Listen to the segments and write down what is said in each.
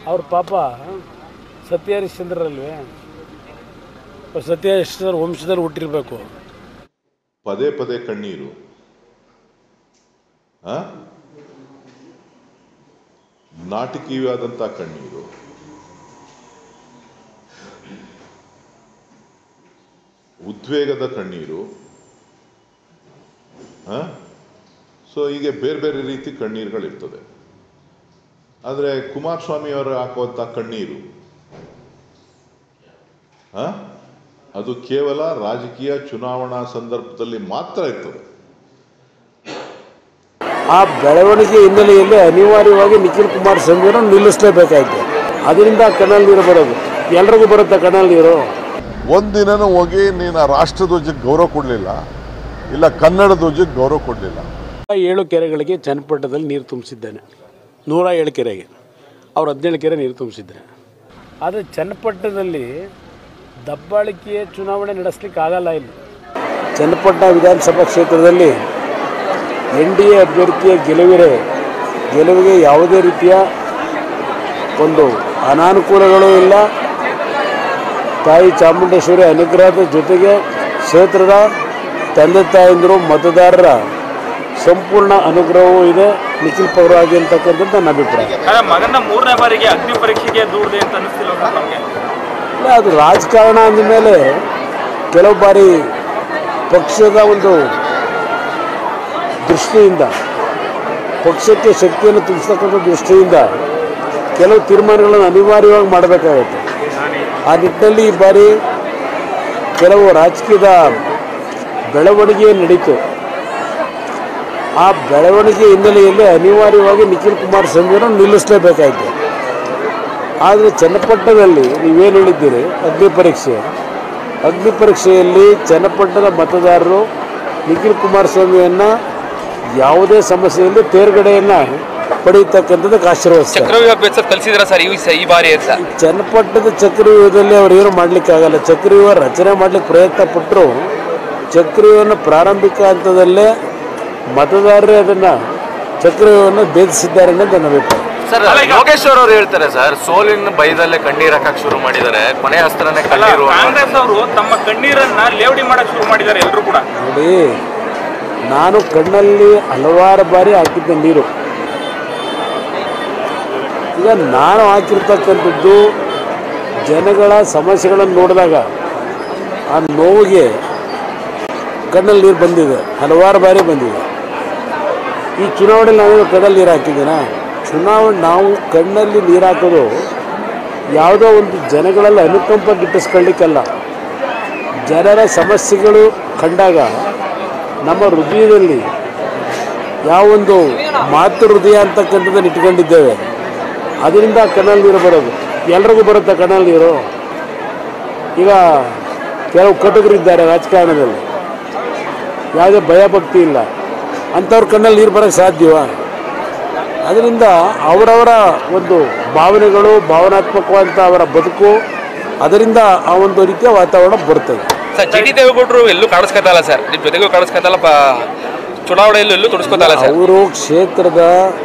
ಅವ್ರ ಪಾಪ ಸತ್ಯ ಹರಿಶ್ಚಂದ್ರಲ್ವೇ ಅವ್ರು ಸತ್ಯ ಹರಿಶ್ಚಂದ್ರ ವಂಶದಲ್ಲಿ ಹುಟ್ಟಿರ್ಬೇಕು ಪದೇ ಪದೇ ಕಣ್ಣೀರು ಆ? ನಾಟಕೀಯವಾದಂಥ ಕಣ್ಣೀರು ಉದ್ವೇಗದ ಕಣ್ಣೀರು ಸೊ ಹೀಗೆ ಬೇರೆ ಬೇರೆ ರೀತಿ ಕಣ್ಣೀರುಗಳಿರ್ತದೆ ಆದರೆ ಕುಮಾರಸ್ವಾಮಿ ಅವರು ಹಾಕುವಂಥ ಕಣ್ಣೀರು ಆ? ಅದು ಕೇವಲ ರಾಜಕೀಯ ಚುನಾವಣಾ ಸಂದರ್ಭದಲ್ಲಿ ಮಾತ್ರ ಇರ್ತದೆ ಆ ಬೆಳವಣಿಗೆ ಹಿನ್ನೆಲೆಯಲ್ಲಿ ಅನಿವಾರ್ಯವಾಗಿ ನಿಖಿಲ್ ಕುಮಾರಸ್ವಾಮಿಯನ್ನು ನಿಲ್ಲಿಸಲೇಬೇಕಾಯ್ತು ಅದರಿಂದ ಕಣ್ಣಲ್ಲಿ ನೀರು ಬರೋದು ಎಲ್ರಿಗೂ ಬರುತ್ತೆ ಕಣ್ಣಲ್ಲಿ ನೀರು ಒಂದಿನನೂ ಹೋಗಿ ನೀನು ಆ ರಾಷ್ಟ್ರಧ್ವಜಕ್ಕೆ ಗೌರವ ಕೊಡಲಿಲ್ಲ ಇಲ್ಲ ಕನ್ನಡ ಧ್ವಜಕ್ಕೆ ಗೌರವ ಕೊಡಲಿಲ್ಲ ಏಳು ಕೆರೆಗಳಿಗೆ ಚನ್ನಪಟ್ಟಣದಲ್ಲಿ ನೀರು ತುಂಬಿಸಿದ್ದೇನೆ ನೂರ ಏಳು ಕೆರೆಗೆ ಅವ್ರು ಹದಿನೇಳು ಕೆರೆ ನೀರು ತುಂಬಿಸಿದ್ದಾರೆ ಆದರೆ ಚನ್ನಪಟ್ಟಣದಲ್ಲಿ ದಬ್ಬಾಳಿಕೆಯ ಚುನಾವಣೆ ನಡೆಸಲಿಕ್ಕೆ ಆಗಲ್ಲ ಇಲ್ಲಿ ಚನ್ನಪಟ್ಟಣ ವಿಧಾನಸಭಾ ಕ್ಷೇತ್ರದಲ್ಲಿ ಎನ್ ಡಿ ಎ ಅಭ್ಯರ್ಥಿಯ ಗೆಲುವಿರೆ ಗೆಲುವಿಗೆ ಯಾವುದೇ ರೀತಿಯ ಒಂದು ಅನಾನುಕೂಲಗಳು ಇಲ್ಲ ತಾಯಿ ಚಾಮುಂಡೇಶ್ವರಿ ಅನುಗ್ರಹದ ಜೊತೆಗೆ ಕ್ಷೇತ್ರದ ತಂದೆ ತಾಯಂದಿರು ಮತದಾರರ ಸಂಪೂರ್ಣ ಅನುಗ್ರಹವೂ ಇದೆ ನಿಖಿಲ್ ಪರವಾಗಿ ಅಂತಕ್ಕಂಥದ್ದು ನನ್ನ ಅಭಿಪ್ರಾಯ ಆದ್ರೆ ಮಗನ ಮೂರನೇ ಬಾರಿಗೆ ಅಗ್ನಿ ಪರೀಕ್ಷೆಗೆ ದೂರದೆ ಅಂತ ಅನಿಸ್ತಿಲ್ಲ ಸರ್ ನಮಗೆ ಇಲ್ಲ ಅದು ರಾಜಕಾರಣ ಅಂದಮೇಲೆ ಕೆಲವು ಬಾರಿ ಪಕ್ಷದ ಒಂದು ದೃಷ್ಟಿಯಿಂದ ಪಕ್ಷಕ್ಕೆ ಶಕ್ತಿಯನ್ನು ತುಂಬಿಸ್ತಕ್ಕಂಥ ದೃಷ್ಟಿಯಿಂದ ಕೆಲವು ತೀರ್ಮಾನಗಳನ್ನು ಅನಿವಾರ್ಯವಾಗಿ ಮಾಡಬೇಕಾಗುತ್ತೆ ಆ ನಿಟ್ಟಿನಲ್ಲಿ ಈ ಬಾರಿ ಕೆಲವು ರಾಜಕೀಯದ ಬೆಳವಣಿಗೆ ನಡೀತು ಆ ಬೆಳವಣಿಗೆ ಹಿನ್ನೆಲೆಯಲ್ಲಿ ಅನಿವಾರ್ಯವಾಗಿ ನಿಖಿಲ್ ಕುಮಾರಸ್ವಾಮಿಯನ್ನು ನಿಲ್ಲಿಸಲೇಬೇಕಾಯಿತು ಆದರೆ ಚನ್ನಪಟ್ಟಣದಲ್ಲಿ ನೀವೇನು ಹೇಳಿದ್ದೀರಿ ಅಗ್ನಿ ಪರೀಕ್ಷೆ ಅಗ್ನಿ ಪರೀಕ್ಷೆಯಲ್ಲಿ ಚನ್ನಪಟ್ಟಣದ ಮತದಾರರು ನಿಖಿಲ್ ಕುಮಾರಸ್ವಾಮಿಯನ್ನು ಯಾವುದೇ ಸಮಸ್ಯೆಯಲ್ಲಿ ತೇರ್ಗಡೆಯನ್ನು ಪಡೆಯತಕ್ಕಂಥದ್ದಕ್ಕೆ ಆಶೀರ್ವದಿಸ್ತಾರೆ ಚಕ್ರವ್ಯೂಹ ಬೆಚ್ಚ ಕಲಿಸಿದ್ರ ಸರ್ ಈ ಸ- ಈ ಬಾರಿ ಅಂತ ಚನ್ನಪಟ್ಟಣದ ಚಕ್ರವ್ಯೂಹದಲ್ಲಿ ಅವ್ರು ಏನು ಮಾಡಲಿಕ್ಕಾಗಲ್ಲ ಚಕ್ರವ್ಯೂಹ ರಚನೆ ಮಾಡಲಿಕ್ಕೆ ಪ್ರಯತ್ನ ಪಟ್ಟರು ಚಕ್ರವ್ಯೂಹವನ್ನು ಪ್ರಾರಂಭಿಕ ಹಂತದಲ್ಲೇ ಮತದಾರರೇ ಅದನ್ನು ಚಕ್ರವ್ಯೂಹವನ್ನು ಭೇದಿಸಿದ್ದಾರೆ ಅನ್ನೋದು ನನ್ನ ಅಭಿಪ್ರಾಯ ಸರ್ ಯೋಗೇಶ್ವರ್ ಅವರು ಹೇಳ್ತಾರೆ ಸರ್ ಸೋಲಿನ ಭಯದಲ್ಲೇ ಕಣ್ಣೀರ್ ಹಾಕಕ್ ಶುರು ಮಾಡಿದ್ದಾರೆ ಕೊನೆ ಅಸ್ತ್ರನೇ ಅಲ್ಲ ಕಣ್ಣೀರು ಕಾಂಗ್ರೆಸ್ ಅವರು ತಮ್ಮ ಕಣ್ಣೀರನ್ನ ಲೇವಡಿ ಮಾಡಕ್ ಶುರು ಮಾಡಿದ್ದಾರೆ ಎಲ್ಲರೂ ಕೂಡ ನೋಡಿ ನಾನು ಕಣ್ಣಲ್ಲಿ ಹಲವಾರು ಬಾರಿ ಹಾಕಿದ್ದೆ ನೀರು ಈಗ ನಾನು ಹಾಕಿರ್ತಕ್ಕಂಥದ್ದು ಜನಗಳ ಸಮಸ್ಯೆಗಳನ್ನು ನೋಡಿದಾಗ ಆ ನೋವಿಗೆ ಕಣ್ಣಲ್ಲಿ ನೀರು ಬಂದಿದೆ ಹಲವಾರು ಬಾರಿ ಬಂದಿದೆ ಈ ಚುನಾವಣೆಯಲ್ಲಿ ನಾವು ಕಣ್ಣಲ್ಲಿ ನೀರು ಹಾಕಿದ್ದೀನ ಚುನಾವಣೆ ನಾವು ಕಣ್ಣಲ್ಲಿ ನೀರು ಹಾಕೋದು ಯಾವುದೋ ಒಂದು ಜನಗಳಲ್ಲಿ ಅನುಕಂಪ ಗಿಟ್ಟಿಸ್ಕೊಳ್ಳಿಕ್ಕಲ್ಲ ಜನರ ಸಮಸ್ಯೆಗಳು ಕಂಡಾಗ ನಮ್ಮ ಹೃದಯದಲ್ಲಿ ಯಾವೊಂದು ಮಾತೃ ಹೃದಯ ಅಂತಕ್ಕಂಥದ್ದನ್ನು ಇಟ್ಕೊಂಡಿದ್ದೇವೆ ಅದರಿಂದ ಕಣ್ಣಲ್ಲಿ ನೀರು ಬರೋದು ಎಲ್ರಿಗೂ ಬರುತ್ತೆ ಕಣ್ಣಲ್ಲಿ ನೀರು ಈಗ ಕೆಲವು ಕಟುಕರಿದ್ದಾರೆ ರಾಜಕಾರಣದಲ್ಲಿ ಯಾವುದೇ ಭಯ ಭಕ್ತಿ ಇಲ್ಲ ಅಂಥವ್ರ ಕಣ್ಣಲ್ಲಿ ನೀರು ಬರೋಕ್ಕೆ ಸಾಧ್ಯವಾ ಅದರಿಂದ ಅವರವರ ಒಂದು ಭಾವನೆಗಳು ಭಾವನಾತ್ಮಕವಾದಂಥ ಅವರ ಬದುಕು ಅದರಿಂದ ಆ ಒಂದು ರೀತಿಯ ವಾತಾವರಣ ಬರ್ತದೆ ಸರ್ ಜಿ ಟಿ ದೇವೇಗೌಡರು ಎಲ್ಲೂ ಕಾಣಿಸ್ಕೊತಲ್ಲ ಸರ್ ನಿಮ್ ಜೊತೆಗೂ ಕಾಣಿಸ್ಕೊತಲ್ಲ ಪ ಚುನಾವಣೆಯಲ್ಲೂ ಎಲ್ಲೂ ತೊಡಸ್ಕೊತಲ್ಲ ಸರ್ ಅವರು ಕ್ಷೇತ್ರದ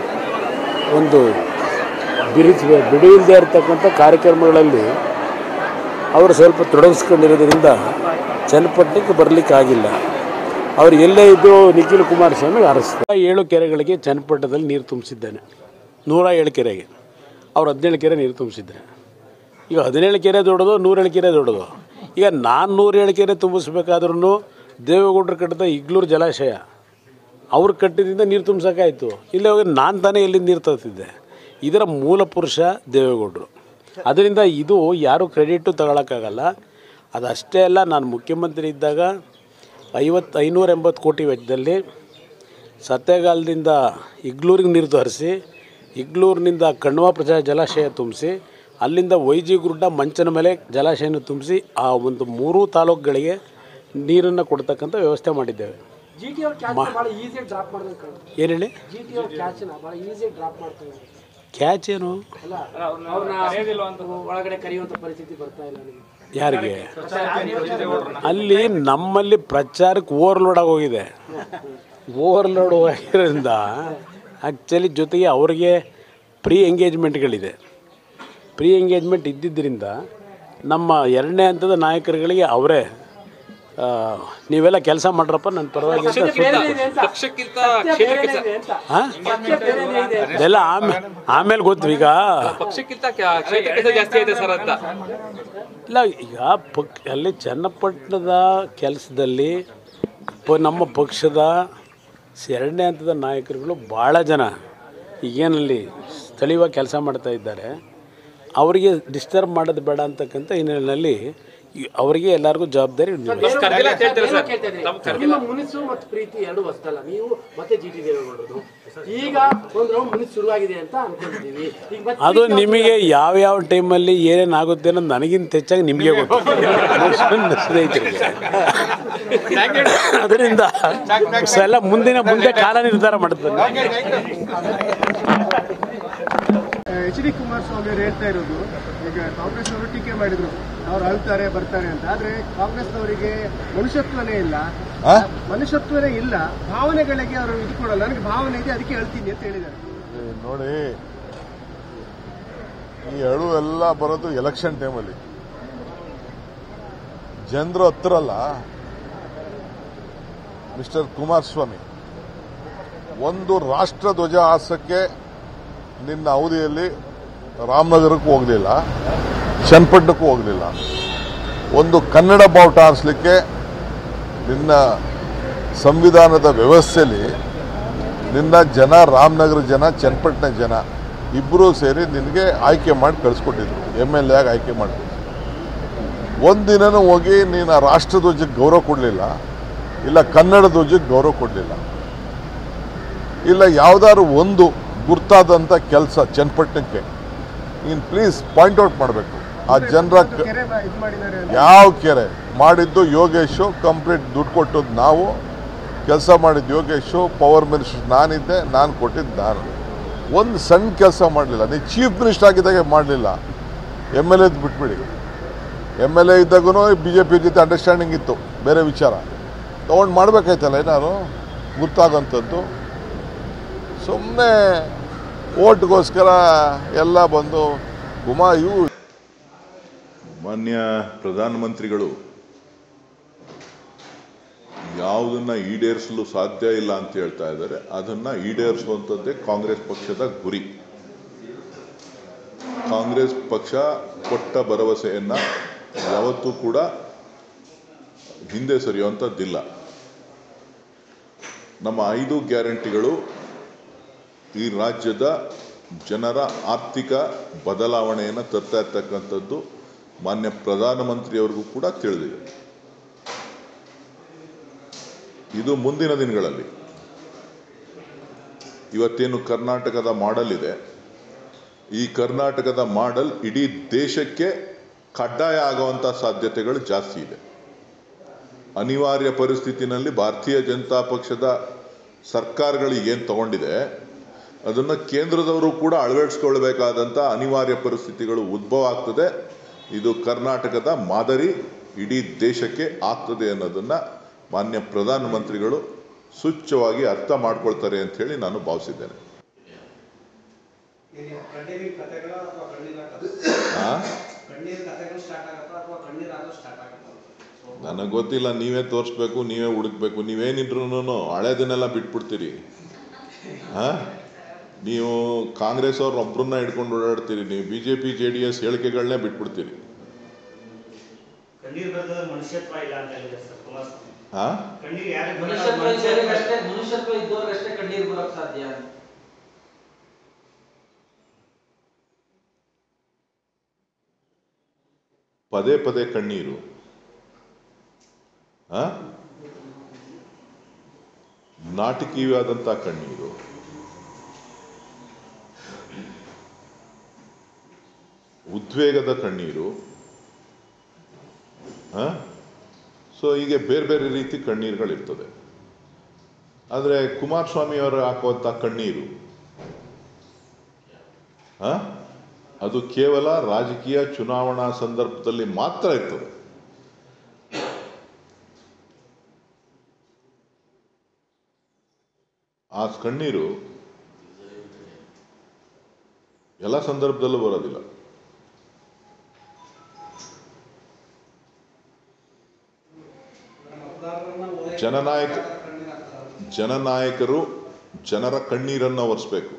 ಒಂದು ಬಿರುಚ ಬಿಡುವಿಲ್ಲದೆ ಇರತಕ್ಕಂಥ ಕಾರ್ಯಕ್ರಮಗಳಲ್ಲಿ ಅವರು ಸ್ವಲ್ಪ ತೊಡಗಿಸ್ಕೊಂಡಿರೋದ್ರಿಂದ ಚನ್ನಪಟ್ಟಣಕ್ಕೆ ಬರಲಿಕ್ಕಾಗಿಲ್ಲ ಅವ್ರು ಎಲ್ಲೇ ಇದ್ದು ನಿಖಿಲ್ ಕುಮಾರಸ್ವಾಮಿ ಅರಸ್ತಾರೆ ಏಳು ಕೆರೆಗಳಿಗೆ ಚನ್ನಪಟ್ಟಣದಲ್ಲಿ ನೀರು ತುಂಬಿಸಿದ್ದೇನೆ ನೂರ ಏಳು ಕೆರೆಗೆ ಅವ್ರು ಹದಿನೇಳು ಕೆರೆ ನೀರು ತುಂಬಿಸಿದ್ದಾರೆ ಈಗ ಹದಿನೇಳು ಕೆರೆ ದೊಡ್ಡದು ನೂರೇಳು ಕೆರೆ ದೊಡ್ಡದು ಈಗ ನಾನು ನೂರೇಳು ಕೆರೆ ತುಂಬಿಸ್ಬೇಕಾದ್ರೂ ದೇವೇಗೌಡರು ಕಟ್ಟಿದ ಇಗ್ಲೂರು ಜಲಾಶಯ ಅವ್ರು ಕಟ್ಟಿದಿಂದ ನೀರು ತುಂಬಿಸೋಕ್ಕಾಯ್ತು ಇಲ್ಲೇ ಹೋಗಿ ನಾನು ತಾನೇ ಎಲ್ಲಿಂದ ನೀರು ತರ್ತಿದ್ದೆ ಇದರ ಮೂಲ ಪುರುಷ ದೇವೇಗೌಡರು ಅದರಿಂದ ಇದು ಯಾರೂ ಕ್ರೆಡಿಟು ತಗೊಳಕ್ಕಾಗಲ್ಲ ಅದಷ್ಟೇ ಅಲ್ಲ ನಾನು ಮುಖ್ಯಮಂತ್ರಿ ಇದ್ದಾಗ ಐವತ್ತು ಐನೂರ ಎಂಬತ್ತು ಕೋಟಿ ವೆಚ್ಚದಲ್ಲಿ ಸತ್ಯಗಾಲದಿಂದ ಇಗ್ಲೂರಿಗೆ ನೀರು ತರಿಸಿ ಇಗ್ಲೂರಿನಿಂದ ಕಣ್ವ ಪ್ರಜಾ ಜಲಾಶಯ ತುಂಬಿಸಿ ಅಲ್ಲಿಂದ ವೈಜಿ ಗುಡ್ಡ ಮಂಚನ ಮೇಲೆ ಜಲಾಶಯನ ತುಂಬಿಸಿ ಆ ಒಂದು ಮೂರೂ ತಾಲೂಕುಗಳಿಗೆ ನೀರನ್ನು ಕೊಡ್ತಕ್ಕಂಥ ವ್ಯವಸ್ಥೆ ಮಾಡಿದ್ದೇವೆ ಜಿ ಟಿ ಅವ್ರ ಕ್ಯಾಚ್ ಭಾಳ ಈಸಿಯಾಗಿ ಡ್ರಾಪ್ ಮಾಡಿದ್ರೆ ಕಾಣುತ್ತೆ ಏನು ಹೇಳಿ ಜಿ ಟಿ ಅವ್ರ ಕ್ಯಾಚ್ನ ಭಾಳ ಈಸಿಯಾಗಿ ಡ್ರಾಪ್ ಮಾಡ್ತಾರೆ ಕ್ಯಾಚ್ ಏನು ಅಲ್ಲ ಅವ್ರನ್ನ ಒಳಗಡೆ ಕರೆಯುವಂಥ ಪರಿಸ್ಥಿತಿ ಬರ್ತಾ ಇಲ್ಲ ನಿಮಗೆ ಯಾರಿಗೆ ಅಲ್ಲಿ ನಮ್ಮಲ್ಲಿ ಪ್ರಚಾರಕ್ಕೆ ಓವರ್ಲೋಡ್ ಆಗೋಗಿದೆ ಓವರ್ಲೋಡ್ ಆಗಿರೋದ್ರಿಂದ ಆ್ಯಕ್ಚುಲಿ ಜೊತೆಗೆ ಅವರಿಗೆ ಪ್ರೀ ಎಂಗೇಜ್ಮೆಂಟ್ಗಳಿದೆ ಪ್ರೀ ಎಂಗೇಜ್ಮೆಂಟ್ ಇದ್ದಿದ್ದರಿಂದ ನಮ್ಮ ಎರಡನೇ ಹಂತದ ನಾಯಕರುಗಳಿಗೆ ಅವರೇ ಆ, ನೀವೆಲ್ಲ ಕೆಲಸ ಮಾಡ್ರಪ್ಪ ನನ್ನ ಪರವಾಗಿ ಅಂತ ಸೂಚನೆ ಕೊಟ್ರು. ಪಕ್ಷಕ್ಕಿಂತ ಕ್ಷೇತ್ರಕ್ಕೆ ಸ- ಹಾ? ಅದೆಲ್ಲ ಆಮೇಲೆ ಆಮೇಲೆ ಗೊತ್ತು ಈಗ ಪಕ್ಷಕ್ಕಿಂತ ಕ- ಕ್ಷೇತ್ರಕ್ಕೆ ಜಾಸ್ತಿ ಐತೆ ಸರ್ ಅಂತ ಇಲ್ಲ ಈಗ ಪಕ್ ಅಲ್ಲಿ ಚನ್ನಪಟ್ಟಣದ ಕೆಲಸದಲ್ಲಿ ಪ ನಮ್ಮ ಪಕ್ಷದ ಎರಡನೇ ಹಂತದ ನಾಯಕರುಗಳು ಭಾಳ ಜನ ಈಗೇನಲ್ಲಿ ಸ್ಥಳೀಯವಾಗಿ ಕೆಲಸ ಮಾಡ್ತಾ ಇದ್ದಾರೆ ಅವರಿಗೆ ಡಿಸ್ಟರ್ಬ್ ಮಾಡೋದು ಬೇಡ ಅಂತಕ್ಕಂಥ ಹಿನ್ನೆಲೆಯಲ್ಲಿ ಈ- ಅವರಿಗೆ ಎಲ್ಲರಿಗೂ ಜವಾಬ್ದಾರಿ ನಿರ್ವಹಿಸ್ತಾರೆ. ಕರ್ದಿಲ್ಲ ಅಂತ ಹೇಳ್ತಾರೆ ಸರ್ ಕೇಳ್ತಾ ಇದ್ದೀನಿ. ನಮ್ಗೆ ಕರ್ದಿಲ್ಲ ನಿಮ್ಮ ಮುನಿಸು ಮತ್ತು ಪ್ರೀತಿ ಎರಡು ಹೊಸ್ತಲ್ಲ ನೀವು ಮತ್ತೆ ಜಿ ಟಿ ದೇವೇಗೌಡರದು ಈಗ ಒಂದು ರೌಂಡ್ ಮುನಿಸು ಶುರುವಾಗಿದೆ ಅಂತ ಅನ್ಕೊಂಡಿದ್ದೀವಿ ಈಗ ಮತ್ತೆ ಅದು ನಿಮಗೆ ಯಾವ ಯಾವ ಟೈಮಲ್ಲಿ ಏನೇನು ಆಗುತ್ತೆ ಅನ್ನೋದು ನನಗಿಂತ ಹೆಚ್ಚಾಗಿ ನಿಮಗೆ ಗೊತ್ತು ನನ್ನ ಸ್ನೇಹಿತರಿಗೆ ಅದರಿಂದ ಎಲ್ಲ ಮುಂದಿನ ಮುಂದೆ ಕಾಲ ನಿರ್ಧಾರ ಮಾಡ್ತಾರೆ ಎಚ್ ಡಿ ಕುಮಾರಸ್ವಾಮಿ ಅವರು ಹೇಳ್ತಾ ಇರೋದು ಈಗ ಕಾಂಗ್ರೆಸ್ ಅವರು ಟೀಕೆ ಮಾಡಿದ್ರು ಅವ್ರು ಅಳ್ತಾರೆ ಬರ್ತಾರೆ ಅಂತ ಆದ್ರೆ ಕಾಂಗ್ರೆಸ್ನವರಿಗೆ ಮನುಷ್ಯತ್ವನೇ ಇಲ್ಲ ಆ? ಮನುಷ್ಯತ್ವನೇ ಇಲ್ಲ ಭಾವನೆಗಳಿಗೆ ಅವರು ಇದು ಕೊಡಲ್ಲ ನನಗೆ ಭಾವನೆ ಇದೆ ಅದಕ್ಕೆ ಹೇಳ್ತೀನಿ ಅಂತ ಹೇಳಿದ್ದಾರೆ ಏ, ನೋಡಿ ಈ ಅಳು ಎಲ್ಲ ಬರೋದು ಎಲೆಕ್ಷನ್ ಟೈಮಲ್ಲಿ ಜನರು ಹತ್ರಲ್ಲ ಮಿಸ್ಟರ್ ಕುಮಾರಸ್ವಾಮಿ ಒಂದು ರಾಷ್ಟ್ರ ಧ್ವಜ ಹಾಸಕ್ಕೆ ನಿನ್ನ ಅವಧಿಯಲ್ಲಿ ರಾಮನಗರಕ್ಕೂ ಹೋಗಲಿಲ್ಲ ಚನ್ನಪಟ್ಟಣಕ್ಕೂ ಹೋಗಲಿಲ್ಲ ಒಂದು ಕನ್ನಡ ಬಾವುಟ ಹಾರಿಸ್ಲಿಕ್ಕೆ ನಿನ್ನ ಸಂವಿಧಾನದ ವ್ಯವಸ್ಥೆಯಲ್ಲಿ ನಿನ್ನ ಜನ ರಾಮನಗರ ಜನ ಚನ್ನಪಟ್ಟಣ ಜನ ಇಬ್ಬರೂ ಸೇರಿ ನಿನಗೆ ಆಯ್ಕೆ ಮಾಡಿ ಕಳಿಸ್ಕೊಟ್ಟಿದ್ರು ಎಮ್ ಎಲ್ ಎ ಆಗಿ ಆಯ್ಕೆ ಮಾಡಿ ಒಂದಿನನೂ ಹೋಗಿ ನೀನು ಆ ರಾಷ್ಟ್ರಧ್ವಜಕ್ಕೆ ಗೌರವ ಕೊಡಲಿಲ್ಲ ಇಲ್ಲ ಕನ್ನಡ ಧ್ವಜಕ್ಕೆ ಗೌರವ ಕೊಡಲಿಲ್ಲ ಇಲ್ಲ ಯಾವ್ದಾದ್ರು ಒಂದು ಗುರ್ತಾದಂಥ ಕೆಲಸ ಚನ್ನಪಟ್ಟಣಕ್ಕೆ ನೀನು ಪ್ಲೀಸ್ ಪಾಯಿಂಟ್ ಔಟ್ ಮಾಡಬೇಕು ಆ ಜನರ ಕ- ಕೆರೆ ಬ- ಇದು ಮಾಡಿದ್ದಾರೆ ಅಂತ ಯಾವ ಕೆರೆ ಮಾಡಿದ್ದು ಯೋಗೇಶು ಕಂಪ್ಲೀಟ್ ದುಡ್ಡು ಕೊಟ್ಟದ್ದು ನಾವು ಕೆಲಸ ಮಾಡಿದ್ದು ಯೋಗೇಶು ಪವರ್ ಮಿನಿಸ್ಟರ್ ನಾನಿದ್ದೆ ನಾನು ಕೊಟ್ಟಿದ್ದು ನಾನು ಒಂದು ಸಣ್ಣ ಕೆಲಸ ಮಾಡಲಿಲ್ಲ ನೀವು ಚೀಫ್ ಮಿನಿಸ್ಟರ್ ಆಗಿದ್ದಾಗೆ ಮಾಡಲಿಲ್ಲ ಎಮ್ ಎಲ್ ಎದ್ ಬಿಟ್ಬಿಡಿ ಎಮ್ ಎಲ್ ಎ ಇದ್ದಾಗೂ ಬಿ ಜೆ ಪಿ ಜೊತೆ ಅಂಡರ್ಸ್ಟ್ಯಾಂಡಿಂಗ್ ಇತ್ತು ಬೇರೆ ವಿಚಾರ ತೊಗೊಂಡು ಮಾಡಬೇಕಾಯ್ತಲ್ಲ ಏನಾರು ಗೊತ್ತಾಗೋಂಥದ್ದು ಸುಮ್ಮನೆ ಓಟ್ಗೋಸ್ಕರ ಎಲ್ಲ ಬಂದು ಗುಮಾ ಇವು ಮಾನ್ಯ ಪ್ರಧಾನಮಂತ್ರಿಗಳು ಯಾವುದನ್ನ ಈಡೇರಿಸಲು ಸಾಧ್ಯ ಇಲ್ಲ ಅಂತ ಹೇಳ್ತಾ ಇದ್ದಾರೆ ಅದನ್ನ ಈಡೇರಿಸುವಂಥದ್ದೇ ಕಾಂಗ್ರೆಸ್ ಪಕ್ಷದ ಗುರಿ ಕಾಂಗ್ರೆಸ್ ಪಕ್ಷ ಕೊಟ್ಟ ಭರವಸೆಯನ್ನ ಯಾವತ್ತೂ ಕೂಡ ಹಿಂದೆ ಸರಿಯುವಂಥದ್ದಿಲ್ಲ ನಮ್ಮ ಐದು ಗ್ಯಾರಂಟಿಗಳು ಈ ರಾಜ್ಯದ ಜನರ ಆರ್ಥಿಕ ಬದಲಾವಣೆಯನ್ನು ತರ್ತಾ ಇರ್ತಕ್ಕಂಥದ್ದು ಮಾನ್ಯ ಪ್ರಧಾನಮಂತ್ರಿಯವರಿಗೂ ಕೂಡ ತಿಳಿದಿದೆ ಇದು ಮುಂದಿನ ದಿನಗಳಲ್ಲಿ ಇವತ್ತೇನು ಕರ್ನಾಟಕದ ಮಾಡೆಲ್ ಇದೆ ಈ ಕರ್ನಾಟಕದ ಮಾಡೆಲ್ ಇಡೀ ದೇಶಕ್ಕೆ ಕಡ್ಡಾಯ ಆಗುವಂಥ ಸಾಧ್ಯತೆಗಳು ಜಾಸ್ತಿ ಇದೆ ಅನಿವಾರ್ಯ ಪರಿಸ್ಥಿತಿನಲ್ಲಿ ಭಾರತೀಯ ಜನತಾ ಪಕ್ಷದ ಸರ್ಕಾರಗಳು ಏನು ತಗೊಂಡಿದೆ ಅದನ್ನು ಕೇಂದ್ರದವರು ಕೂಡ ಅಳವಡಿಸ್ಕೊಳ್ಬೇಕಾದಂಥ ಅನಿವಾರ್ಯ ಪರಿಸ್ಥಿತಿಗಳು ಉದ್ಭವ ಆಗ್ತದೆ ಇದು ಕರ್ನಾಟಕದ ಮಾದರಿ ಇಡೀ ದೇಶಕ್ಕೆ ಆಗ್ತದೆ ಅನ್ನೋದನ್ನ ಮಾನ್ಯ ಪ್ರಧಾನಮಂತ್ರಿಗಳು ಸೂಚ್ಯವಾಗಿ ಅರ್ಥ ಮಾಡ್ಕೊಳ್ತಾರೆ ಅಂತ ಹೇಳಿ ನಾನು ಭಾವಿಸಿದ್ದೇನೆ ಕಣ್ಣೀರಿನ ಕಥೆಗಳ ಅಥವಾ ಕಣ್ಣೀರ ಆ? ಕಣ್ಣೀರ್ ಕಥೆಗಳು ಸ್ಟಾರ್ಟ್ ಆಗತ್ತಾ ಅಥವಾ ಕಣ್ಣೀರ್ ಆಗೋ ಸ್ಟಾರ್ಟ್ ಆಗತ್ತಾ ನನಗೆ ಗೊತ್ತಿಲ್ಲ ನೀವೇ ತೋರಿಸ್ಬೇಕು ನೀವೇ ಹುಡುಕ್ಬೇಕು ನೀವೇನಿದ್ರು ಹಳೇದನ್ನೆಲ್ಲ ಬಿಟ್ಬಿಡ್ತೀರಿ ಆ? ನೀವು ಕಾಂಗ್ರೆಸ್ ಅವ್ರ ಒಬ್ಬರನ್ನ ಹಿಡ್ಕೊಂಡು ಓಡಾಡ್ತೀರಿ ನೀವು B J P J D S ಹೇಳಿಕೆಗಳನ್ನೇ ಬಿಟ್ಬಿಡ್ತೀರಿ ಕಣ್ಣೀರ್ ಬರ್ತದ ಮನುಷ್ಯತ್ವ ಇಲ್ಲ ಅಂತ ಹೇಳಿದೆ ಸರ್ ಕುಮಾರಸ್ವಾಮಿ ಆ? ಕಣ್ಣೀರ್ ಯಾರಿಗೆ ಮನುಷ್ಯತ್ವ ಇದ್ದವರಿಗಷ್ಟೇ ಮನುಷ್ಯತ್ವ ಇದ್ದವರಷ್ಟೇ ಕಣ್ಣೀರು ಬರೋಕ್ ಸಾಧ್ಯ ಅಂತ ಪದೇ ಪದೇ ಕಣ್ಣೀರು ಆ? ನಾಟಕೀಯವಾದಂಥ ಕಣ್ಣೀರು ಉದ್ವೇಗದ ಕಣ್ಣೀರು ಸೊ ಹೀಗೆ ಬೇರೆ ಬೇರೆ ರೀತಿ ಕಣ್ಣೀರುಗಳಿರ್ತದೆ ಆದರೆ ಕುಮಾರಸ್ವಾಮಿ ಅವರು ಹಾಕುವಂಥ ಕಣ್ಣೀರು ಆ? ಅದು ಕೇವಲ ರಾಜಕೀಯ ಚುನಾವಣಾ ಸಂದರ್ಭದಲ್ಲಿ ಮಾತ್ರ ಇರ್ತದೆ ಆ ಕಣ್ಣೀರು ಎಲ್ಲ ಸಂದರ್ಭದಲ್ಲೂ ಬರೋದಿಲ್ಲ ಜನನಾಯಕ ಜನನಾಯಕರು ಜನರ ಕಣ್ಣೀರನ್ನು ಒರೆಸ್ಬೇಕು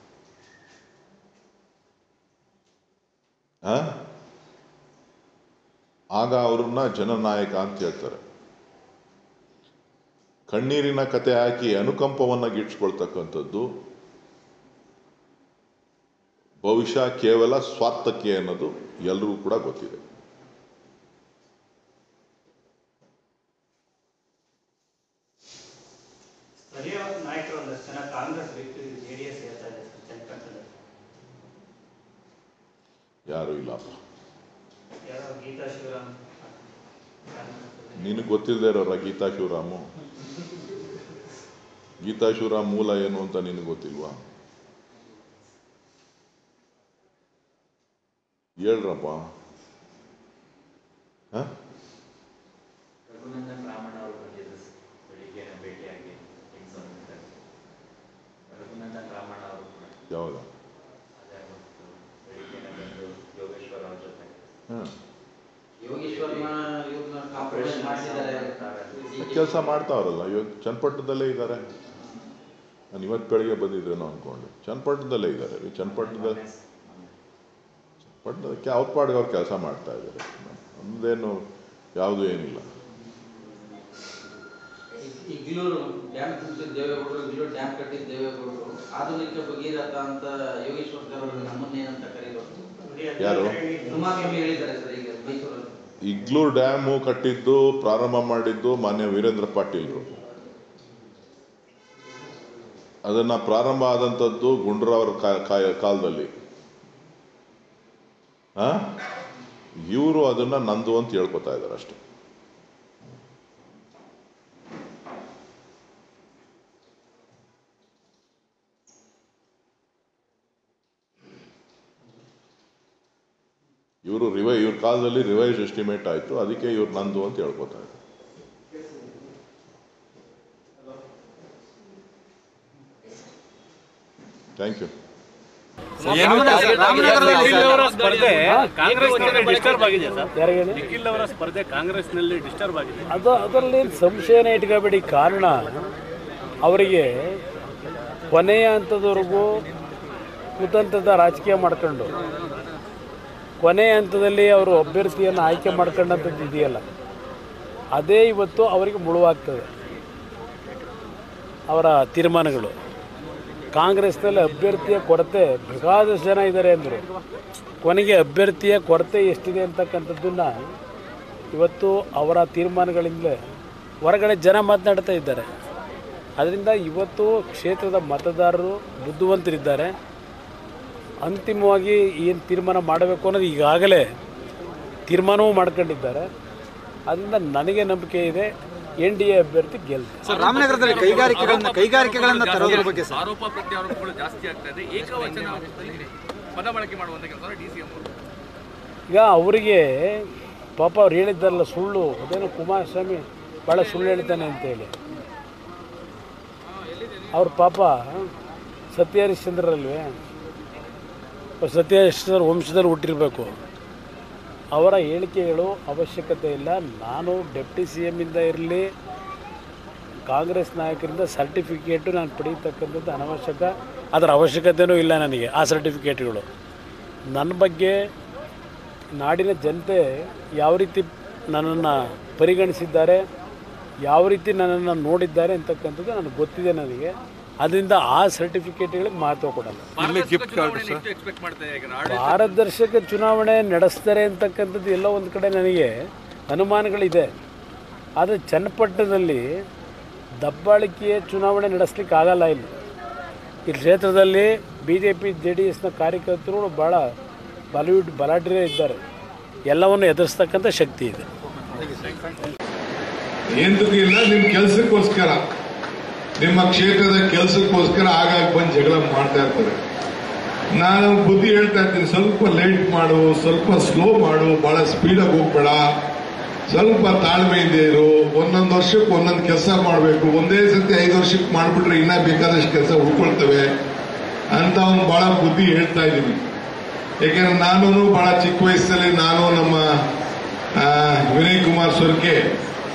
ಆ? ಆಗ ಅವ್ರನ್ನ ಜನನಾಯಕ ಅಂತ ಹೇಳ್ತಾರೆ ಕಣ್ಣೀರಿನ ಕತೆ ಹಾಕಿ ಅನುಕಂಪವನ್ನ ಗಿಟ್ಸ್ಕೊಳ್ತಕ್ಕಂಥದ್ದು ಬಹುಶಃ ಕೇವಲ ಸ್ವಾರ್ಥಕ್ಕೆ ಅನ್ನೋದು ಎಲ್ರಿಗೂ ಕೂಡ ಗೊತ್ತಿದೆ ಸ್ಥಳೀಯ ನಾಯಕರು ಒಂದಷ್ಟು ಜನ ಕಾಂಗ್ರೆಸ್ ಬಿಟ್ಟು ಜೆ ಡಿ ಎಸ್ ಹೇಳ್ತಾ ಇದೆ ಸರ್ ಚನ್ನಪಟ್ಟಣದಲ್ಲಿ ಯಾರು ಇಲ್ಲಪ್ಪ ಯಾರೋ ಗೀತಾ ಶಿವರಾಮ್ ನಿನಗೆ ಗೊತ್ತಿಲ್ಲದೆ ಇರೋರ ಗೀತಾ ಶಿವರಾಮು ಗೀತಾ ಶಿವರಾಮ್ ಮೂಲ ಏನು ಅಂತ ನಿನಗೆ ಗೊತ್ತಿಲ್ವಾ ಹೇಳ್ರಪ್ಪ ಹ? ರಘುನಂದನ್ ರಾಮಣ್ಣ ಅವರು ಬಂದಿದ್ರು ಸರ್. ಬೆಳಿಗ್ಗೆ ಭೇಟಿಯಾಗಿ ಹೆಂಗ್ಸೊಂದಿದ್ದಾರೆ ರಘುನಂದನ್ ರಾಮಣ್ಣ ಅವರು ಕೂಡ ಯಾವಾಗ ಅದೇ ಅವತ್ತು ಬೆಳಿಗ್ಗೆ ಬಂದು ಯೋಗೇಶ್ವರ ಅವ್ರ ಜೊತೆ ಹ. ಯೋಗೇಶ್ವರ್ನ ಇವ್ರನ್ನ ಕಾಂಪಿಟೇಷನ್ ಮಾಡಿಸಿದ್ದಾರೆ ಕೆಲಸ ಮಾಡ್ತಾವ್ರಲ್ಲ ಇವಾಗ ಚನ್ನಪಟ್ಟಣದಲ್ಲೇ ಇದ್ದಾರೆ ನಾನು ಇವತ್ತು ಬೆಳಿಗ್ಗೆ ಬಂದಿದ್ದೇನೋ ಅನ್ಕೊಂಡು ಚನ್ನಪಟ್ಟಣದಲ್ಲೇ ಇದ್ದಾರೆ ಈ ಚನ್ನಪಟ್ಟಣದಲ್ಲಿ ಚನ್ನಪಟ್ಟಣದಕ್ಕೆ ಅವ್ರ ಪಾಡಿಗೆ ಅವ್ರು ಕೆಲಸ ಮಾಡ್ತಾ ಇದ್ದಾರೆ ನಮ್ದೇನು ಯಾವುದು ಏನಿಲ್ಲ ಇಗ್ಲೂರು ಡ್ಯಾಮ್ ತುಂಬಿಸಿದ ದೇವೇಗೌಡರು ಇಗ್ಲೂರು ಡ್ಯಾಮ್ ಕಟ್ಟಿದ ದೇವೇಗೌಡರು ಆಧುನಿಕ ಭಗೀರಥ ಅಂತ ಯೋಗೇಶ್ವರ್ ಅವರು ನಮ್ಮನ್ನೇನಂತ ಕರೀಬೋದು ಯಾರು ಸುಮಾರು ಹೇಳಿದ್ದಾರೆ ಸರ್ ಈಗ ಮೈಸೂರಲ್ಲಿ ಇಗ್ಲೂರ್ ಡ್ಯಾಮು ಕಟ್ಟಿದ್ದು ಪ್ರಾರಂಭ ಮಾಡಿದ್ದು ಮಾನ್ಯ ವೀರೇಂದ್ರ ಪಾಟೀಲ್ರು ಅದನ್ನ ಪ್ರಾರಂಭ ಆದಂಥದ್ದು ಗುಂಡ್ರಾವ್ರ ಕಾ- ಕಾ- ಕಾಲದಲ್ಲಿ ಆ ಇವರು ಅದನ್ನ ನಂದು ಅಂತ ಹೇಳ್ಕೊತಾ ಇದ್ದಾರೆ ಅಷ್ಟೇ ಇವರು ರಿವೈ ಇವ್ರ ಕಾಲದಲ್ಲಿ ರಿವೈಸ್ ಎಸ್ಟಿಮೇಟ್ ಆಯಿತು ಅದಕ್ಕೆ ಇವ್ರು ನಂದು ಅಂತ ಹೇಳ್ಕೊತಾ ಇದ್ದಾರೆ ಥ್ಯಾಂಕ್ ಯು ಅವರ ಸ್ಪರ್ಧೆ ಕಾಂಗ್ರೆಸ್ನಲ್ಲಿ ಡಿಸ್ಟರ್ಬ್ ಆಗಿದೆ ಸರ್ ಯಾರಿಗೆ ನಿಖಿಲ್ ಅವರ ಸ್ಪರ್ಧೆ ಕಾಂಗ್ರೆಸ್ನಲ್ಲಿ ಡಿಸ್ಟರ್ಬ್ ಆಗಿದೆ ಅದು ಅದರಲ್ಲಿ ಸಂಶಯನೇ ಇಟ್ಕೋಬೇಡಿ ಕಾರಣ ಅವರಿಗೆ ಕೊನೆಯ ಹಂತದವರೆಗೂ ಕುತಂತ್ರದ ರಾಜಕೀಯ ಮಾಡ್ಕೊಂಡು ಕೊನೆಯ ಹಂತದಲ್ಲಿ ಅವರು ಅಭ್ಯರ್ಥಿಯನ್ನು ಆಯ್ಕೆ ಮಾಡ್ಕೊಂಡಂಥದ್ದು ಇದೆಯಲ್ಲ ಅದೇ ಇವತ್ತು ಅವರಿಗೆ ಮುಳುವಾಗ್ತದೆ ಅವರ ತೀರ್ಮಾನಗಳು ಕಾಂಗ್ರೆಸ್ನಲ್ಲಿ ಅಭ್ಯರ್ಥಿಯ ಕೊರತೆ ಬೇಕಾದಷ್ಟು ಜನ ಇದ್ದಾರೆ ಅಂದರು ಕೊನೆಗೆ ಅಭ್ಯರ್ಥಿಯ ಕೊರತೆ ಎಷ್ಟಿದೆ ಅಂತಕ್ಕಂಥದ್ದನ್ನು ಇವತ್ತು ಅವರ ತೀರ್ಮಾನಗಳಿಂದಲೇ ಹೊರಗಡೆ ಜನ ಮಾತನಾಡ್ತಾ ಇದ್ದಾರೆ ಅದರಿಂದ ಇವತ್ತು ಕ್ಷೇತ್ರದ ಮತದಾರರು ಬುದ್ಧಿವಂತರಿದ್ದಾರೆ ಅಂತಿಮವಾಗಿ ಏನು ತೀರ್ಮಾನ ಮಾಡಬೇಕು ಅನ್ನೋದು ಈಗಾಗಲೇ ತೀರ್ಮಾನವೂ ಮಾಡ್ಕೊಂಡಿದ್ದಾರೆ ಅದರಿಂದ ನನಗೆ ನಂಬಿಕೆ ಇದೆ ಎನ್ ಡಿ ಎ ಅಭ್ಯರ್ಥಿ ಗೆಲ್ತಾರೆ ರಾಮನಗರದಲ್ಲಿ ಕೈಗಾರಿಕೆಗಳನ್ನ ಕೈಗಾರಿಕೆಗಳನ್ನ ತರೋದ್ರ ಬಗ್ಗೆ ಸರ್ ಆರೋಪ ಪ್ರತ್ಯಾರೋಪಗಳು ಜಾಸ್ತಿ ಆಗ್ತಾ ಇದೆ ಏಕವಚನ ಪದ ಬಳಕೆ ಮಾಡುವಂತ ಕೆಲಸ ಡಿ ಸಿ ಎಂ ಅವರು ಈಗ ಅವರಿಗೆ ಪಾಪ ಅವ್ರು ಹೇಳಿದ್ದಾರಲ್ಲ ಸುಳ್ಳು ಅದೇನೋ ಕುಮಾರಸ್ವಾಮಿ ಭಾಳ ಸುಳ್ಳು ಹೇಳ್ತಾನೆ ಅಂತೇಳಿ ಅವ್ರ ಪಾಪ ಸತ್ಯ ಹರಿಶ್ಚಂದ್ರಲ್ವೇ ಅವ್ರು ಸತ್ಯ ಹರಿಶ್ಚಂದ್ರ ವಂಶದಲ್ಲಿ ಹುಟ್ಟಿರಬೇಕು ಅವರ ಹೇಳಿಕೆಗಳು ಅವಶ್ಯಕತೆ ಇಲ್ಲ ನಾನು ಡೆಪ್ಟಿ ಸಿ ಎಮ್ಮಿಂದ ಇರಲಿ ಕಾಂಗ್ರೆಸ್ ನಾಯಕರಿಂದ ಸರ್ಟಿಫಿಕೇಟು ನಾನು ಪಡೀತಕ್ಕಂಥದ್ದು ಅನವಶ್ಯಕ ಅದರ ಅವಶ್ಯಕತೆಯೂ ಇಲ್ಲ ನನಗೆ ಆ ಸರ್ಟಿಫಿಕೇಟ್ಗಳು ನನ್ನ ಬಗ್ಗೆ ನಾಡಿನ ಜನತೆ ಯಾವ ರೀತಿ ನನ್ನನ್ನು ಪರಿಗಣಿಸಿದ್ದಾರೆ ಯಾವ ರೀತಿ ನನ್ನನ್ನು ನೋಡಿದ್ದಾರೆ ಅಂತಕ್ಕಂಥದ್ದು ನನಗೆ ಗೊತ್ತಿದೆ ನನಗೆ ಅದರಿಂದ ಆ ಸರ್ಟಿಫಿಕೇಟ್ಗಳಿಗೆ ಮಹತ್ವ ಕೊಡಲ್ಲ ಎಷ್ಟು ಎಕ್ಸ್ಪೆಕ್ಟ್ ಮಾಡ್ತಾ ಇದ್ದಾರೆ ಪಾರದರ್ಶಕ ಚುನಾವಣೆ ನಡೆಸ್ತಾರೆ ಅಂತಕ್ಕಂಥದ್ದು ಎಲ್ಲೋ ಒಂದು ಕಡೆ ನನಗೆ ಅನುಮಾನಗಳಿದೆ ಆದರೆ ಚನ್ನಪಟ್ಟಣದಲ್ಲಿ ದಬ್ಬಾಳಿಕೆಯ ಚುನಾವಣೆ ನಡೆಸ್ಲಿಕ್ಕೆ ಆಗಲ್ಲ ಇಲ್ಲಿ ಈ ಕ್ಷೇತ್ರದಲ್ಲಿ B J P J D ಎಸ್ನ ಕಾರ್ಯಕರ್ತರು ಭಾಳ ಬಾಲಿವುಡ್ ಬಲಾಢ್ಯ ಇದ್ದಾರೆ ಎಲ್ಲವನ್ನು ಎದುರಿಸ್ತಕ್ಕಂಥ ಶಕ್ತಿ ಇದೆ ఎందుకు ಇಲ್ಲ ನಿಮ್ ಕೆಲಸಕ್ಕೋಸ್ಕರ ನಿಮ್ಮ ಕ್ಷೇತ್ರದ ಕೆಲಸಕ್ಕೋಸ್ಕರ ಆಗಾಗ ಬಂದು ಜಗಳ ಮಾಡ್ತಾ ಇರ್ತಾರೆ ನಾನು ಬುದ್ಧಿ ಹೇಳ್ತಾ ಇರ್ತೀನಿ ಸ್ವಲ್ಪ ಲೇಟ್ ಮಾಡು ಸ್ವಲ್ಪ ಸ್ಲೋ ಮಾಡು ಬಹಳ ಸ್ಪೀಡಾಗಿ ಹೋಗ್ಬೇಡ ಸ್ವಲ್ಪ ತಾಳ್ಮೆಯಿಂದ ಇರು ಒಂದೊಂದು ವರ್ಷಕ್ಕೆ ಒಂದೊಂದು ಕೆಲಸ ಮಾಡಬೇಕು ಒಂದೇ ಸತಿ ಐದು ವರ್ಷಕ್ಕೆ ಮಾಡಿಬಿಟ್ರೆ ಇನ್ನ ಬೇಕಾದಷ್ಟು ಕೆಲಸ ಉಳ್ಕೊಳ್ತವೆ ಅಂತ ಒಂದು ಬಹಳ ಬುದ್ಧಿ ಹೇಳ್ತಾ ಇದ್ದೀನಿ ಯಾಕೆಂದ್ರೆ ನಾನು ಬಹಳ ಚಿಕ್ಕ ವಯಸ್ಸಲ್ಲಿ ನಾನು ನಮ್ಮ ಆ, ವಿನಯ್ ಕುಮಾರ್ ಸೊರ್ಕೆ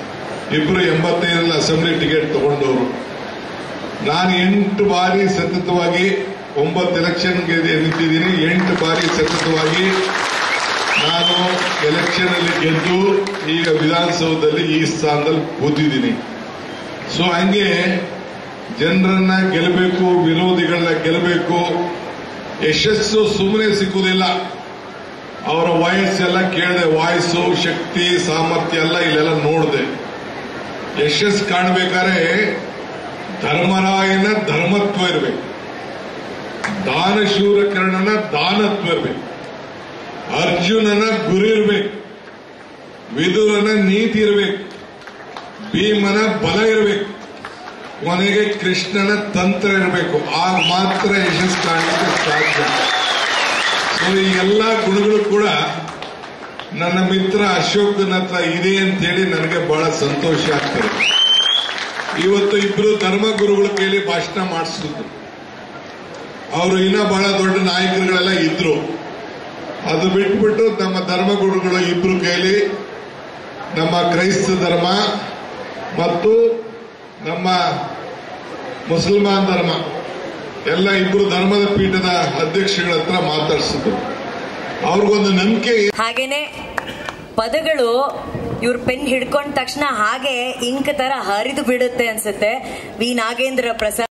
ಇಬ್ರು ಎಂಬತ್ತೈದರಲ್ಲಿ ಅಸೆಂಬ್ಲಿ ಟಿಕೆಟ್ ತಗೊಂಡವರು ನಾನು ಎಂಟು ಬಾರಿ ಸತತವಾಗಿ ಒಂಬತ್ತು ಎಲೆಕ್ಷನ್ಗೆ ನಿಂತಿದ್ದೀನಿ ಎಂಟು ಬಾರಿ ಸತತವಾಗಿ ನಾನು ಎಲೆಕ್ಷನ್ ಅಲ್ಲಿ ಗೆದ್ದು ಈಗ ವಿಧಾನಸೌಧದಲ್ಲಿ ಈ ಸ್ಥಾನದಲ್ಲಿ ಕೂತಿದ್ದೀನಿ ಸೊ ಹಂಗೆ ಜನರನ್ನ ಗೆಲ್ಲಬೇಕು ವಿರೋಧಿಗಳನ್ನ ಗೆಲ್ಲಬೇಕು ಯಶಸ್ಸು ಸುಮ್ಮನೆ ಸಿಕ್ಕುವುದಿಲ್ಲ ಅವರ ವಾಯ್ಸ್ ಎಲ್ಲ ಕೇಳಿದೆ ವಾಯ್ಸು ಶಕ್ತಿ ಸಾಮರ್ಥ್ಯ ಎಲ್ಲ ಇಲ್ಲೆಲ್ಲ ನೋಡಿದೆ ಯಶಸ್ಸು ಕಾಣಬೇಕಾದ್ರೆ ಧರ್ಮರಾಯನ ಧರ್ಮತ್ವ ಇರಬೇಕು ದಾನಶೂರ ಕರ್ಣನ ದಾನತ್ವ ಇರಬೇಕು ಅರ್ಜುನನ ಗುರಿ ಇರಬೇಕು ವಿದುರನ ನೀತಿ ಇರಬೇಕು ಭೀಮನ ಬಲ ಇರಬೇಕು ಕೊನೆಗೆ ಕೃಷ್ಣನ ತಂತ್ರ ಇರಬೇಕು ಆಗ ಮಾತ್ರ ಯಶಸ್ಸು ಕಾಣಲಿಕ್ಕೆ ಸಾಧ್ಯ ಸೊ ಈ ಎಲ್ಲ ಗುಣಗಳು ಕೂಡ ನನ್ನ ಮಿತ್ರ ಅಶೋಕನ ಹತ್ರ ಇದೆ ಅಂತ ಹೇಳಿ ನನಗೆ ಬಹಳ ಸಂತೋಷ ಆಗ್ತದೆ ಇವತ್ತು ಇಬ್ರು ಧರ್ಮಗುರುಗಳ ಕೈಲಿ ಭಾಷಣ ಮಾಡಿಸಿದ್ರು ಅವರು ಇನ್ನ ಬಹಳ ದೊಡ್ಡ ನಾಯಕರುಗಳೆಲ್ಲ ಇದ್ರು ಅದು ಬಿಟ್ಬಿಟ್ಟು ನಮ್ಮ ಧರ್ಮಗುರುಗಳು ಇಬ್ರು ಕೈಲಿ ನಮ್ಮ ಕ್ರೈಸ್ತ ಧರ್ಮ ಮತ್ತು ನಮ್ಮ ಮುಸಲ್ಮಾನ್ ಧರ್ಮ ಎಲ್ಲ ಇಬ್ರು ಧರ್ಮದ ಪೀಠದ ಅಧ್ಯಕ್ಷಗಳ ಹತ್ರ ಮಾತಾಡಿಸಿದ್ರು ಅವ್ರಿಗೊಂದು ನಂಬಿಕೆ ಹಾಗೇನೆ ಪದಗಳು ಇವ್ರ ಪೆನ್ ಹಿಡ್ಕೊಂಡ ತಕ್ಷಣ ಹಾಗೆ ಇಂಕ್ ತರ ಹರಿದು ಬಿಡುತ್ತೆ ಅನ್ಸುತ್ತೆ ವಿ ನಾಗೇಂದ್ರ ಪ್ರಸಾದ್